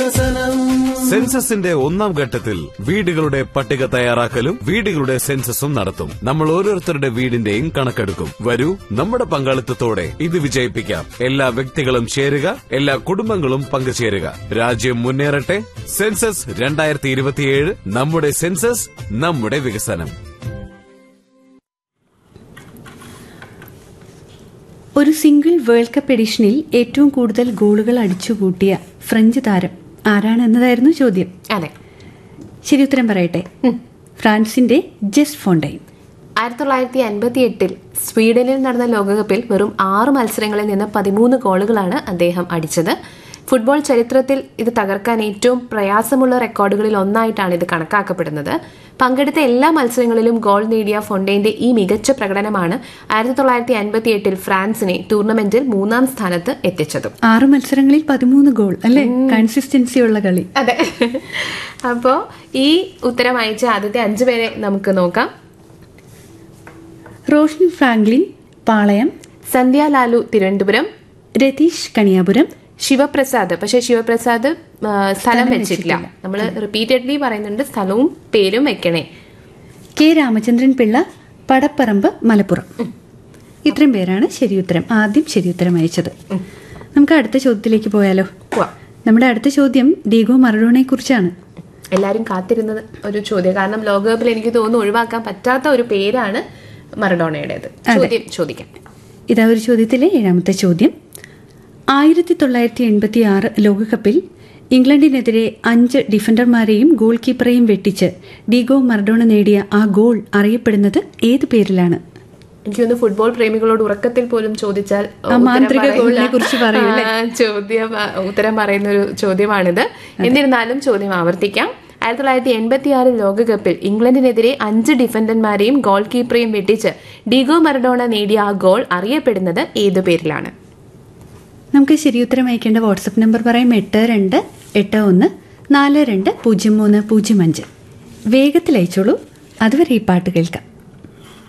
സെൻസസിന്റെ ഒന്നാം ഘട്ടത്തിൽ വീടുകളുടെ പട്ടിക തയ്യാറാക്കലും വീടുകളുടെ സെൻസസും നടത്തും നമ്മൾ ഓരോരുത്തരുടെ വീടിന്റെയും കണക്കെടുക്കും വരൂ നമ്മുടെ പങ്കാളിത്തത്തോടെ ഇത് വിജയിപ്പിക്കാം എല്ലാ വ്യക്തികളും ചേരുക എല്ലാ കുടുംബങ്ങളും പങ്കുചേരുക രാജ്യം മുന്നേറട്ടെ സെൻസസ് രണ്ടായിരത്തി ഇരുപത്തിയേഴ് നമ്മുടെ സെൻസസ് നമ്മുടെ വികസനം ഒരു സിംഗിൾ വേൾഡ് കപ്പ് എഡിഷനിൽ ഏറ്റവും കൂടുതൽ ഗോളുകൾ അടിച്ചുകൂട്ടിയ ഫ്രഞ്ച് താരം ആരാണെന്നതായിരുന്നു ചോദ്യം അതെ ശരി ഉത്തരം പറയട്ടെ ഫ്രാൻസിന്റെ ജെസ് ഫോണ്ടൈൻ ആയിരത്തി തൊള്ളായിരത്തി അൻപത്തി എട്ടിൽ സ്വീഡനിൽ നടന്ന ലോകകപ്പിൽ വെറും ആറ് മത്സരങ്ങളിൽ നിന്ന് പതിമൂന്ന് ഗോളുകളാണ് അദ്ദേഹം അടിച്ചത് ഫുട്ബോൾ ചരിത്രത്തിൽ ഇത് തകർക്കാൻ ഏറ്റവും പ്രയാസമുള്ള റെക്കോർഡുകളിൽ ഒന്നായിട്ടാണ് ഇത് കണക്കാക്കപ്പെടുന്നത് പങ്കെടുത്ത എല്ലാ മത്സരങ്ങളിലും ഗോൾ നേടിയ ഫൊണ്ടൈന്റെ ഈ മികച്ച പ്രകടനമാണ് ആയിരത്തി തൊള്ളായിരത്തി അൻപത്തി എട്ടിൽ ഫ്രാൻസിനെ ടൂർണമെന്റിൽ മൂന്നാം സ്ഥാനത്ത് എത്തിച്ചതും ആറ് മത്സരങ്ങളിൽ പതിമൂന്ന് ഗോൾ അല്ലേ കൺസിസ്റ്റൻസി ഉള്ള കളി അതെ അപ്പോൾ ഈ ഉത്തരം അയച്ച ആദ്യത്തെ അഞ്ചു പേരെ നമുക്ക് നോക്കാം റോഷൻ ഫ്രാങ്ക്ലിൻ പാളയം സന്ധ്യ ലാലു തിരുവനന്തപുരം രതീഷ് കണിയാപുരം ശിവപ്രസാദ് പക്ഷെ ശിവപ്രസാദ് ആ, സ്ഥലം വെച്ചിട്ടില്ല നമ്മൾ റിപ്പീറ്റഡ്ലി പറയുന്നുണ്ട് സ്ഥലവും പേരും വെക്കണേ കെ രാമചന്ദ്രൻ പിള്ള പടപ്പറമ്പ് മലപ്പുറം ഇത്രയും പേരാണ് ശരിയുത്തരം ആദ്യം ശരിയുത്തരം അയച്ചത് നമുക്ക് അടുത്ത ചോദ്യത്തിലേക്ക് പോയാലോ പോവാം. നമ്മുടെ അടുത്ത ചോദ്യം ഡീഗോ മറഡോണയെ കുറിച്ചാണ് എല്ലാവരും കാത്തിരുന്നത് ഒരു ചോദ്യം കാരണം ലോകകപ്പിൽ എനിക്ക് തോന്നുന്നു ഒഴിവാക്കാൻ പറ്റാത്ത ഒരു പേരാണ് മറഡോണയുടേത് ചോദ്യം ചോദിക്കാം ഇതാ ഒരു ചോദ്യത്തിലെ ഏഴാമത്തെ ചോദ്യം ആയിരത്തി തൊള്ളായിരത്തി എൺപത്തി ആറ് ലോകകപ്പിൽ ഇംഗ്ലണ്ടിനെതിരെ അഞ്ച് ഡിഫൻഡർമാരെയും ഗോൾ കീപ്പറെയും വെട്ടിച്ച് ഡീഗോ മറഡോണ നേടിയ ആ ഗോൾ അറിയപ്പെടുന്നത് ഏത് പേരിലാണ് എനിക്ക് തോന്നുന്നു ഫുട്ബോൾ പ്രേമികളോട് ഉറക്കത്തിൽ പോലും ചോദിച്ചാൽ ആ ഉത്തരം മാന്ത്രിക പറയുന്ന- ഗോളിനെ കുറിച്ച് പറയൂല്ലേ? ആ, ചോദ്യം ആ, ഉത്തരം പറയുന്ന ഒരു ചോദ്യമാണിത് എന്നിരുന്നാലും ചോദ്യം ആവർത്തിക്കാം ആയിരത്തി തൊള്ളായിരത്തി എൺപത്തി ആറ് ലോകകപ്പിൽ ഇംഗ്ലണ്ടിനെതിരെ അഞ്ച് ഡിഫൻഡർമാരെയും ഗോൾ കീപ്പറെയും വെട്ടിച്ച് ഡിഗോ മറഡോണ നേടിയ ആ ഗോൾ അറിയപ്പെടുന്നത് ഏതു പേരിലാണ് നമുക്ക് ശരിയുത്തരം അയക്കേണ്ട വാട്സപ്പ് നമ്പർ പറയാം എട്ട് രണ്ട് എട്ട് ഒന്ന് നാല് രണ്ട് പൂജ്യം മൂന്ന് പൂജ്യം അഞ്ച് വേഗത്തിൽ അയച്ചോളൂ അതുവരെ ഈ പാട്ട് കേൾക്കാം